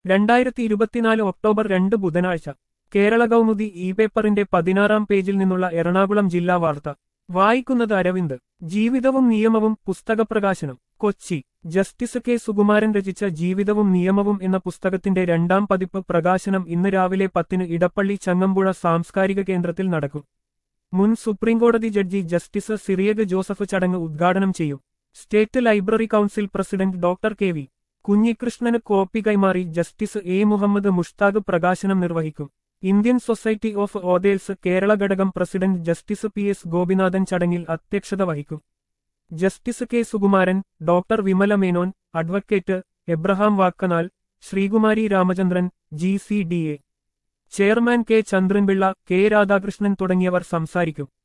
രണ്ടായിരത്തി ഇരുപത്തിനാല് ഒക്ടോബർ രണ്ട് ബുധനാഴ്ച കേരള കൗമുദി ഇ പേപ്പറിന്റെ പതിനാറാം പേജിൽ നിന്നുള്ള എറണാകുളം ജില്ലാ വാർത്ത വായിക്കുന്നത് അരവിന്ദ് ജീവിതവും നിയമവും പുസ്തകപ്രകാശനം കൊച്ചി ജസ്റ്റിസ് കെ സുകുമാരൻ രചിച്ച ജീവിതവും നിയമവും എന്ന പുസ്തകത്തിന്റെ രണ്ടാം പതിപ്പ് പ്രകാശനം ഇന്ന് രാവിലെ പത്തിന് ഇടപ്പള്ളി ചങ്ങമ്പുഴ സാംസ്കാരിക കേന്ദ്രത്തിൽ നടക്കും മുൻ സുപ്രീംകോടതി ജഡ്ജി ജസ്റ്റിസ് സിറിയഗ് ജോസഫ് ചടങ്ങ് ഉദ്ഘാടനം ചെയ്യും state library council president doctor K V കുഞ്ഞികൃഷ്ണന് കോപ്പി കൈമാറി ജസ്റ്റിസ് എ മുഹമ്മദ് മുഷ്താഖ് പ്രകാശനം നിർവഹിക്കും Indian society of authors Kerala ഘടകം president justice P S Gopinathan ചടങ്ങിൽ അധ്യക്ഷത വഹിക്കും justice K Sukumaran doctor Vimala Menon advocate Abraham Vakkanal Sreekumari Ramachandran G C D A chairman K Chandranpillai K Radhakrishnan തുടങ്ങിയവർ സംസാരിക്കും